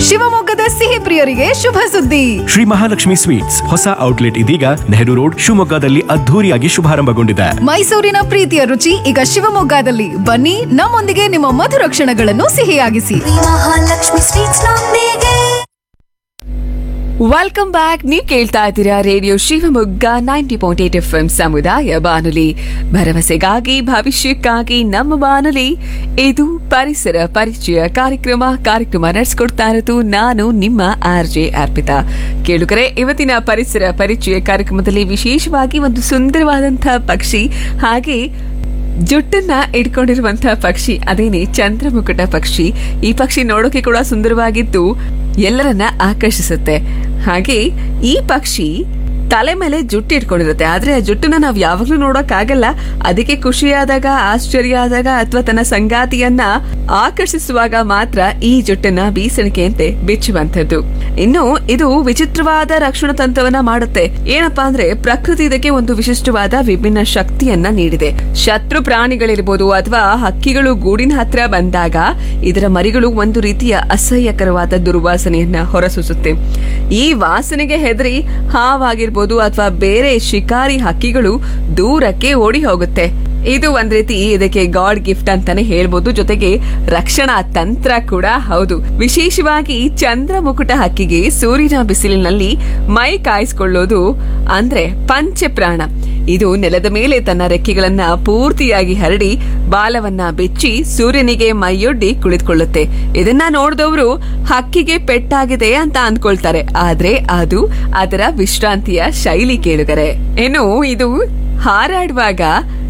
ಶಿವಮೊಗ್ಗದ ಸಿಹಿ ಪ್ರಿಯರಿಗೆ ಶುಭ ಸುದ್ದಿ ಶ್ರೀ ಮಹಾಲಕ್ಷ್ಮಿ ಸ್ವೀಟ್ಸ್ ಹೊಸ ಔಟ್ಲೆಟ್ ಇದೀಗ ನೆಹರು ರೋಡ್ ಶಿವಮೊಗ್ಗದಲ್ಲಿ ಅದ್ಧೂರಿಯಾಗಿ ಶುಭಾರಂಭಗೊಂಡಿದೆ ಮೈಸೂರಿನ ಪ್ರೀತಿಯ ರುಚಿ ಈಗ ಶಿವಮೊಗ್ಗದಲ್ಲಿ ಬನ್ನಿ ನಮ್ಮೊಂದಿಗೆ ನಿಮ್ಮ ಮಧುರ ಕ್ಷಣಗಳನ್ನು ಸಿಹಿಯಾಗಿಸಿ ಮಹಾಲಕ್ಷ್ಮಿ ಸ್ವೀಟ್ಸ್ ನೊಂದಿಗೆ ವೆಲ್ಕಮ್ ಬ್ಯಾಕ್ ನೀವು ಕೇಳ್ತಾ ಇದ್ದೀರಾ radio Shivamogga ninety point eight F M ಸಮುದಾಯ ಬಾನುಲಿ ಭರವಸೆಗಾಗಿ ಭವಿಷ್ಯಕ್ಕಾಗಿ ನಮ್ಮ ಬಾನುಲಿ ಇದು ಪರಿಸರ ಪರಿಚಯ ಕಾರ್ಯಕ್ರಮ ಕಾರ್ಯಕ್ರಮ ನಡೆಸ್ಕೊಡ್ತಾ ಇರೋದು ನಾನು ನಿಮ್ಮ ಆರ್ ಜೆ ಅರ್ಪಿತಾ ಕೇಳುಗರೆ ಇವತ್ತಿನ ಪರಿಸರ ಪರಿಚಯ ಕಾರ್ಯಕ್ರಮದಲ್ಲಿ ವಿಶೇಷವಾಗಿ ಒಂದು ಸುಂದರವಾದಂತಹ ಪಕ್ಷಿ ಹಾಗೆ ಜುಟ್ಟನ್ನ ಇಟ್ಕೊಂಡಿರುವಂತಹ ಪಕ್ಷಿ ಅದೇನೆ ಚಂದ್ರಮುಕುಟ ಪಕ್ಷಿ ಈ ಪಕ್ಷಿ ನೋಡೋಕೆ ಕೂಡ ಸುಂದರವಾಗಿದ್ದು ಎಲ್ಲರನ್ನ ಆಕರ್ಷಿಸುತ್ತೆ ಹಾಗೆ ಈ ಪಕ್ಷಿ ತಲೆ ಮೇಲೆ ಜುಟ್ಟು ಇಟ್ಕೊಂಡಿರುತ್ತೆ ಆದ್ರೆ ಆ ಜುಟ್ಟನ್ನ ನಾವು ಯಾವಾಗ್ಲೂ ನೋಡೋಕ್ಕಾಗಲ್ಲ ಅದಕ್ಕೆ ಖುಷಿಯಾದಾಗ ಆಶ್ಚರ್ಯ ಆದಾಗ ಅಥವಾ ತನ್ನ ಸಂಗಾತಿಯನ್ನ ಆಕರ್ಷಿಸುವಾಗ ಮಾತ್ರ ಈ ಜುಟ್ಟನ್ನ ಬೀಸಣಿಕೆಯಂತೆ ಬಿಚ್ಚುವಂಥದ್ದು ಇನ್ನು ಇದು ವಿಚಿತ್ರವಾದ ರಕ್ಷಣಾ ತಂತ್ರವನ್ನ ಮಾಡುತ್ತೆ ಏನಪ್ಪಾ ಅಂದ್ರೆ ಪ್ರಕೃತಿ ಇದಕ್ಕೆ ಒಂದು ವಿಶಿಷ್ಟವಾದ ವಿಭಿನ್ನ ಶಕ್ತಿಯನ್ನ ನೀಡಿದೆ ಶತ್ರು ಪ್ರಾಣಿಗಳಿರ್ಬೋದು ಅಥವಾ ಹಕ್ಕಿಗಳು ಗೂಡಿನ ಹತ್ರ ಬಂದಾಗ ಇದರ ಮರಿಗಳು ಒಂದು ರೀತಿಯ ಅಸಹ್ಯಕರವಾದ ದುರ್ವಾಸನೆಯನ್ನ ಹೊರಸೂಸುತ್ತೆ ಈ ವಾಸನೆಗೆ ಹೆದರಿ ಹಾವಾಗಿರ್ಬೋದು ಅಥವಾ ಬೇರೆ ಶಿಕಾರಿ ಹಕ್ಕಿಗಳು ದೂರಕ್ಕೆ ಓಡಿ ಹೋಗುತ್ತೆ ಇದು ಒಂದ್ ರೀತಿ ಇದಕ್ಕೆ ಗಾಡ್ ಗಿಫ್ಟ್ ಅಂತಾನೆ ಹೇಳ್ಬೋದು ಜೊತೆಗೆ ರಕ್ಷಣಾ ತಂತ್ರ ಕೂಡ ಹೌದು ವಿಶೇಷವಾಗಿ ಚಂದ್ರಮುಕುಟ ಹಕ್ಕಿಗೆ ಸೂರ್ಯನ ಬಿಸಿಲಿನಲ್ಲಿ ಮೈ ಕಾಯಿಸ್ಕೊಳ್ಳೋದು ಅಂದ್ರೆ ಪಂಚಪ್ರಾಣ ಇದು ನೆಲದ ಮೇಲೆ ತನ್ನ ರೆಕ್ಕೆಗಳನ್ನ ಪೂರ್ತಿಯಾಗಿ ಹರಡಿ ಬಾಲವನ್ನ ಬೆಚ್ಚಿ ಸೂರ್ಯನಿಗೆ ಮೈಯೊಡ್ಡಿ ಕುಳಿತುಕೊಳ್ಳುತ್ತೆ ಇದನ್ನ ನೋಡಿದವರು ಹಕ್ಕಿಗೆ ಪೆಟ್ಟಾಗಿದೆ ಅಂತ ಅಂದ್ಕೊಳ್ತಾರೆ ಆದ್ರೆ ಅದು ಅದರ ವಿಶ್ರಾಂತಿಯ ಶೈಲಿ ಕೇಳುಗರೆ ಇನ್ನು ಇದು ಹಾರಾಡುವಾಗ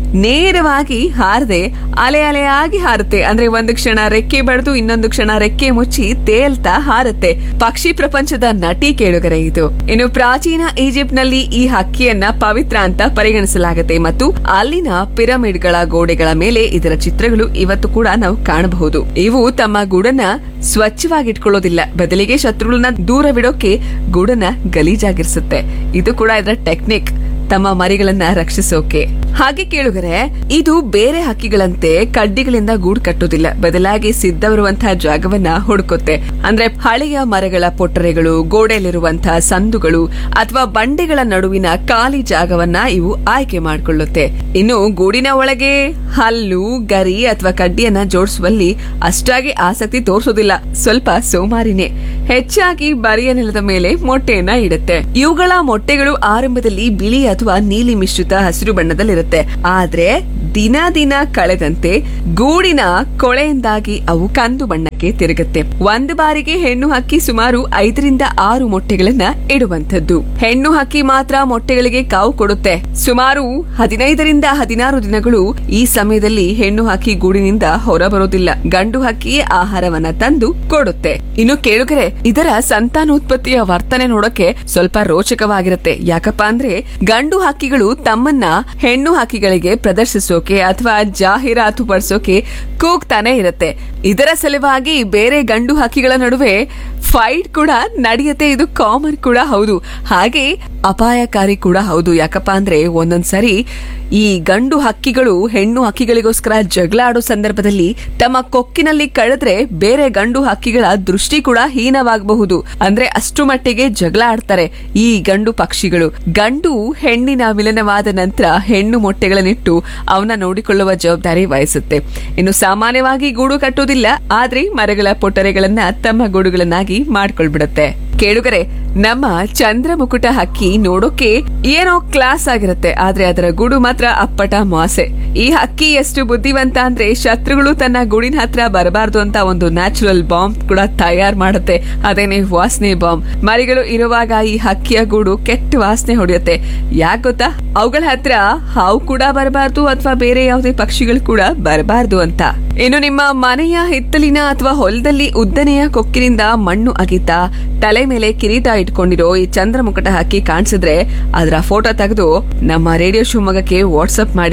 ನೇರವಾಗಿ ಹಾರದೆ ಅಲೆ ಅಲೆಯಾಗಿ ಹಾರುತ್ತೆ ಅಂದ್ರೆ ಒಂದು ಕ್ಷಣ ರೆಕ್ಕೆ ಬಡ್ದು ಇನ್ನೊಂದು ಕ್ಷಣ ರೆಕ್ಕೆ ಮುಚ್ಚಿ ತೇಲ್ತಾ ಹಾರುತ್ತೆ ಪಕ್ಷಿ ಪ್ರಪಂಚದ ನಟಿ ಕೇಳುಗರೆ ಇದು ಇನ್ನು ಪ್ರಾಚೀನ ಈಜಿಪ್ಟ್ ನಲ್ಲಿ ಈ ಹಕ್ಕಿಯನ್ನ ಪವಿತ್ರ ಅಂತ ಪರಿಗಣಿಸಲಾಗುತ್ತೆ ಮತ್ತು ಅಲ್ಲಿನ ಪಿರಮಿಡ್ಗಳ ಗೋಡೆಗಳ ಮೇಲೆ ಇದರ ಚಿತ್ರಗಳು ಇವತ್ತು ಕೂಡ ನಾವು ಕಾಣಬಹುದು ಇವು ತಮ್ಮ ಗೂಡನ್ನ ಸ್ವಚ್ಛವಾಗಿಟ್ಕೊಳ್ಳೋದಿಲ್ಲ ಬದಲಿಗೆ ಶತ್ರುಗಳನ್ನ ದೂರವಿಡೋಕೆ ಗೂಡನ್ನ ಗಲೀಜಾಗಿರಿಸುತ್ತೆ ಇದು ಕೂಡ ಇದರ ಟೆಕ್ನಿಕ್ ತಮ್ಮ ಮರಿಗಳನ್ನ ರಕ್ಷಿಸೋಕೆ ಹಾಗೆ ಕೇಳುಗರೆ ಇದು ಬೇರೆ ಹಕ್ಕಿಗಳಂತೆ ಕಡ್ಡಿಗಳಿಂದ ಗೂಡು ಕಟ್ಟೋದಿಲ್ಲ ಬದಲಾಗಿ ಸಿದ್ಧ ಬರುವಂತಹ ಜಾಗವನ್ನ ಹುಡುಕುತ್ತೆ ಅಂದ್ರೆ ಹಳೆಯ ಮರಗಳ ಪೊಟ್ಟರೆಗಳು ಗೋಡೆಯಲ್ಲಿರುವಂತಹ ಸಂದುಗಳು ಅಥವಾ ಬಂಡೆಗಳ ನಡುವಿನ ಖಾಲಿ ಜಾಗವನ್ನ ಇವು ಆಯ್ಕೆ ಮಾಡಿಕೊಳ್ಳುತ್ತೆ ಇನ್ನು ಗೂಡಿನ ಒಳಗೆ ಹಲ್ಲು ಗರಿ ಅಥವಾ ಕಡ್ಡಿಯನ್ನ ಜೋಡಿಸುವಲ್ಲಿ ಅಷ್ಟಾಗಿ ಆಸಕ್ತಿ ತೋರಿಸೋದಿಲ್ಲ ಸ್ವಲ್ಪ ಸೋಮಾರಿನೇ ಹೆಚ್ಚಾಗಿ ಬರಿಯ ನೆಲದ ಮೇಲೆ ಮೊಟ್ಟೆಯನ್ನ ಇಡುತ್ತೆ ಇವುಗಳ ಮೊಟ್ಟೆಗಳು ಆರಂಭದಲ್ಲಿ ಬಿಳಿ ಅಥವಾ ನೀಲಿ ಮಿಶ್ರಿತ ಹಸಿರು ಬಣ್ಣದಲ್ಲಿರುತ್ತೆ ಆದ್ರೆ ದಿನ ದಿನ ಕಳೆದಂತೆ ಗೂಡಿನ ಕೊಳೆಯಿಂದಾಗಿ ಅವು ಕಂದು ಬಣ್ಣಕ್ಕೆ ತಿರುಗುತ್ತೆ ಒಂದು ಬಾರಿಗೆ ಹೆಣ್ಣು ಹಕ್ಕಿ ಸುಮಾರು ಐದರಿಂದ ಆರು ಮೊಟ್ಟೆಗಳನ್ನ ಇಡುವಂತದ್ದು ಹೆಣ್ಣು ಹಕ್ಕಿ ಮಾತ್ರ ಮೊಟ್ಟೆಗಳಿಗೆ ಕಾವು ಕೊಡುತ್ತೆ ಸುಮಾರು ಹದಿನೈದರಿಂದ ಹದಿನಾರು ದಿನಗಳು ಈ ಸಮಯದಲ್ಲಿ ಹೆಣ್ಣು ಹಕ್ಕಿ ಗೂಡಿನಿಂದ ಹೊರಬರೋದಿಲ್ಲ ಗಂಡು ಹಕ್ಕಿ ಆಹಾರವನ್ನ ತಂದು ಕೊಡುತ್ತೆ ಇನ್ನು ಕೇಳುಗರೆ ಇದರ ಸಂತಾನೋತ್ಪತ್ತಿಯ ವರ್ತನೆ ನೋಡಕ್ಕೆ ಸ್ವಲ್ಪ ರೋಚಕವಾಗಿರುತ್ತೆ ಯಾಕಪ್ಪ ಅಂದ್ರೆ ಗಂಡು ಹಕ್ಕಿಗಳು ತಮ್ಮನ್ನ ಹೆಣ್ಣು ಹಕ್ಕಿಗಳಿಗೆ ಪ್ರದರ್ಶಿಸೋಕೆ ಅಥವಾ ಜಾಹೀರಾತು ಪಡಿಸೋಕೆ ಕೂಗ್ತಾನೆ ಇರುತ್ತೆ ಇದರ ಸಲುವಾಗಿ ಬೇರೆ ಗಂಡು ಹಕ್ಕಿಗಳ ನಡುವೆ ಫೈಟ್ ಕೂಡ ನಡೆಯುತ್ತೆ ಇದು ಕಾಮನ್ ಕೂಡ ಹೌದು ಹಾಗೆ ಅಪಾಯಕಾರಿ ಕೂಡ ಹೌದು ಯಾಕಪ್ಪ ಅಂದ್ರೆ ಒಂದೊಂದ್ಸರಿ ಈ ಗಂಡು ಹಕ್ಕಿಗಳು ಹೆಣ್ಣು ಹಕ್ಕಿಗಳಿಗೋಸ್ಕರ ಜಗಳ ಆಡೋ ಸಂದರ್ಭದಲ್ಲಿ ತಮ್ಮ ಕೊಕ್ಕಿನಲ್ಲಿ ಕಳೆದ್ರೆ ಬೇರೆ ಗಂಡು ಹಕ್ಕಿಗಳ ದೃಷ್ಟಿ ಕೂಡ ಹೀನವಾಗಬಹುದು ಅಂದ್ರೆ ಅಷ್ಟು ಮಟ್ಟಿಗೆ ಜಗಳ ಆಡ್ತಾರೆ ಈ ಗಂಡು ಪಕ್ಷಿಗಳು ಗಂಡು ಹೆಣ್ಣಿನ ವಿಲನವಾದ ನಂತರ ಹೆಣ್ಣು ಮೊಟ್ಟೆಗಳನ್ನಿಟ್ಟು ಅವನ ನೋಡಿಕೊಳ್ಳುವ ಜವಾಬ್ದಾರಿ ವಹಿಸುತ್ತೆ ಇನ್ನು ಸಾಮಾನ್ಯವಾಗಿ ಗೂಡು ಕಟ್ಟುವುದಿಲ್ಲ ಆದ್ರೆ ಮರಗಳ ಪೊಟ್ಟರೆಗಳನ್ನ ತಮ್ಮ ಗೂಡುಗಳನ್ನಾಗಿ ಮಾಡ್ಕೊಳ್ಬಿಡುತ್ತೆ ಕೇಳುಗರೆ ನಮ್ಮ ಚಂದ್ರಮುಕುಟ ಹಕ್ಕಿ ನೋಡೋಕೆ ಏನೋ ಕ್ಲಾಸ್ ಆಗಿರುತ್ತೆ ಆದ್ರೆ ಅದರ ಗೂಡು ಮಾತ್ರ ಅಪ್ಪಟ ಮಾಸೆ ಈ ಹಕ್ಕಿ ಎಷ್ಟು ಬುದ್ಧಿವಂತ ಅಂದ್ರೆ ಶತ್ರುಗಳು ತನ್ನ ಗೂಡಿನ ಹತ್ರ ಬರಬಾರ್ದು ಅಂತ ಒಂದು ನ್ಯಾಚುರಲ್ ಬಾಂಬ್ ಕೂಡ ತಯಾರ್ ಮಾಡುತ್ತೆ ಅದೇನೆ ವಾಸನೆ ಬಾಂಬ್ ಮರಿಗಳು ಇರುವಾಗ ಈ ಹಕ್ಕಿಯ ಗೂಡು ಕೆಟ್ಟ ವಾಸನೆ ಹೊಡೆಯುತ್ತೆ ಯಾಕೆ ಗೊತ್ತಾ ಅವುಗಳ ಹತ್ರ ಹಾವು ಕೂಡ ಬರಬಾರ್ದು ಅಥವಾ ಬೇರೆ ಯಾವುದೇ ಪಕ್ಷಿಗಳು ಕೂಡ ಬರಬಾರ್ದು ಅಂತ ಇನ್ನು ನಿಮ್ಮ ಮನೆಯ ಹಿತ್ತಲಿನ ಅಥವಾ ಹೊಲದಲ್ಲಿ ಉದ್ದನೆಯ ಕೊಕ್ಕಿನಿಂದ ಮಣ್ಣು ಅಗಿತಾ ತಲೆ ಮೇಲೆ ಕಿರೀಟ ಇಟ್ಕೊಂಡಿರೋ ಈ ಚಂದ್ರಮುಕಟ ಹಕ್ಕಿ ಕಾಣಿಸಿದ್ರೆ ಅದರ ಫೋಟೋ ತೆಗೆದು ನಮ್ಮ ರೇಡಿಯೋ ಶಿವಮೊಗ್ಗಕ್ಕೆ ವಾಟ್ಸಪ್ ಮಾಡಿ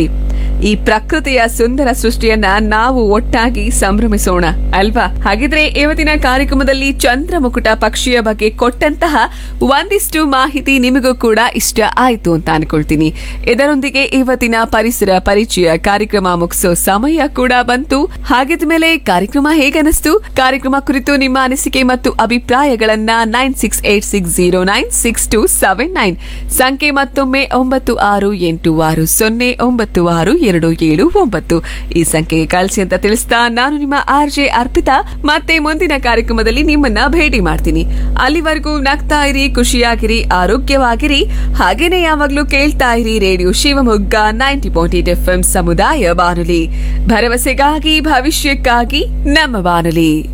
ಈ ಪ್ರಕೃತಿಯ ಸುಂದರ ಸೃಷ್ಟಿಯನ್ನ ನಾವು ಒಟ್ಟಾಗಿ ಸಂಭ್ರಮಿಸೋಣ ಅಲ್ವಾ ಹಾಗಿದ್ರೆ ಇವತ್ತಿನ ಕಾರ್ಯಕ್ರಮದಲ್ಲಿ ಚಂದ್ರಮುಕುಟ ಪಕ್ಷಿಯ ಬಗ್ಗೆ ಕೊಟ್ಟಂತಹ ಒಂದಿಷ್ಟು ಮಾಹಿತಿ ನಿಮಗೂ ಕೂಡ ಇಷ್ಟ ಆಯ್ತು ಅಂತ ಅನ್ಕೊಳ್ತೀನಿ ಇದರೊಂದಿಗೆ ಇವತ್ತಿನ ಪರಿಸರ ಪರಿಚಯ ಕಾರ್ಯಕ್ರಮ ಮುಗಿಸೋ ಸಮಯ ಕೂಡ ಬಂತು ಹಾಗಿದ್ಮೇಲೆ ಕಾರ್ಯಕ್ರಮ ಹೇಗನಿಸ್ತು ಕಾರ್ಯಕ್ರಮ ಕುರಿತು ನಿಮ್ಮ ಅನಿಸಿಕೆ ಮತ್ತು ಅಭಿಪ್ರಾಯಗಳನ್ನ nine six eight six zero nine six two seven nine ಸಂಖ್ಯೆ ಮತ್ತೊಮ್ಮೆ ಒಂಬತ್ತು ಆರು ಎಂಟು ಆರು ಸೊನ್ನೆ ಒಂಬತ್ತು ಆರು ಎರಡು ಏಳು ಒಂಬತ್ತು ಈ ಸಂಖ್ಯೆಗೆ ಕಳಿಸಿ ಅಂತ ತಿಳಿಸ್ತಾ ನಾನು ನಿಮ್ಮ ಆರ್ ಜೆ ಅರ್ಪಿತಾ ಮತ್ತೆ ಮುಂದಿನ ಕಾರ್ಯಕ್ರಮದಲ್ಲಿ ನಿಮ್ಮನ್ನ ಭೇಟಿ ಮಾಡ್ತೀನಿ ಅಲ್ಲಿವರೆಗೂ ನಗ್ತಾ ಇರಿ ಖುಷಿಯಾಗಿರಿ ಆರೋಗ್ಯವಾಗಿರಿ ಹಾಗೇನೆ ಯಾವಾಗ್ಲೂ ಕೇಳ್ತಾ ಇರಿ radio Shivamogga ninety point eight F ಸಮುದಾಯ ಬಾನುಲಿ ಭರವಸೆಗಾಗಿ ಭವಿಷ್ಯಕ್ಕಾಗಿ ನಮ್ಮ ಬಾನುಲಿ